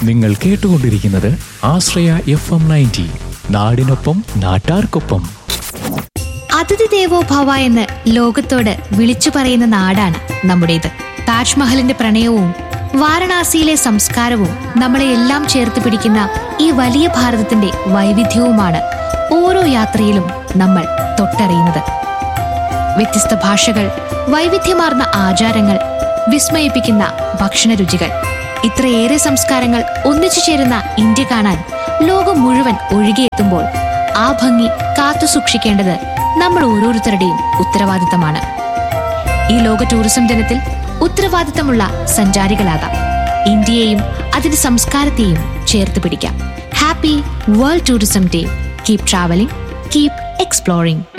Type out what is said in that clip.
നിങ്ങൾ കേട്ടുകൊണ്ടിരിക്കുന്നത് ആശ്രയ F M ninety നാടിനൊപ്പം നാട്ടാർക്കൊപ്പം അതിഥി ദേവോ ഭവ എന്ന് ലോകത്തോട് വിളിച്ചു പറയുന്ന നാടാണ് നമ്മുടേത് താജ്മഹലിന്റെ പ്രണയവും വാരണാസിയിലെ സംസ്കാരവും നമ്മളെ എല്ലാം ചേർത്ത് പിടിക്കുന്ന ഈ വലിയ ഭാരതത്തിന്റെ വൈവിധ്യവുമാണ് ഓരോ യാത്രയിലും നമ്മൾ തൊട്ടറിയുന്നത് വ്യത്യസ്ത ഭാഷകൾ വൈവിധ്യമാർന്ന ആചാരങ്ങൾ വിസ്മയിപ്പിക്കുന്ന ഭക്ഷണരുചികൾ ഇത്രയേറെ സംസ്കാരങ്ങൾ ഒന്നിച്ചു ചേരുന്ന ഇന്ത്യ കാണാൻ ലോകം മുഴുവൻ ഒഴുകിയെത്തുമ്പോൾ ആ ഭംഗി കാത്തു സൂക്ഷിക്കേണ്ടത് നമ്മൾ ഓരോരുത്തരുടെയും ഉത്തരവാദിത്തമാണ് ഈ ലോക ടൂറിസം ദിനത്തിൽ ഉത്തരവാദിത്തമുള്ള സഞ്ചാരികളാകാം ഇന്ത്യയെയും അതിന്റെ സംസ്കാരത്തെയും ചേർത്ത് പിടിക്കാം happy world tourism day keep travelling keep exploring